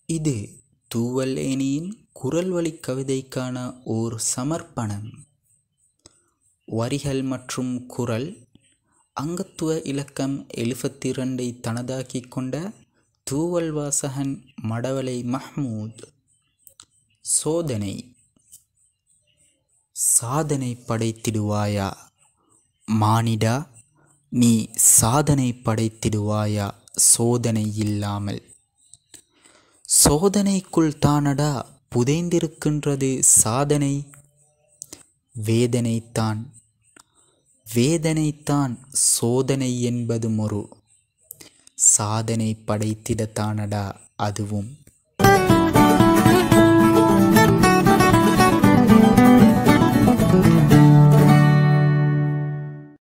இது தூவல் ஏணியின் குரல் வழி கவிதைக்கான ஓர் சமர்ப்பணம் வரிகள் மற்றும் குரல் அங்கத்துவ இலக்கம் எழுபத்தி ரெண்டை தனதாக்கிக் கொண்ட தூவல் வாசகன் மடவலை மஹ்மூத் சோதனை சாதனை படைத்திடுவாயா மானிடா நீ சாதனை படைத்திடுவாயா சோதனை இல்லாமல் சோதனைக்குள் தானடா புதைந்திருக்கின்றது சாதனை வேதனைத்தான் வேதனைத்தான் சோதனை என்பதும் ஒரு சாதனை படைத்திடத்தானடா அதுவும்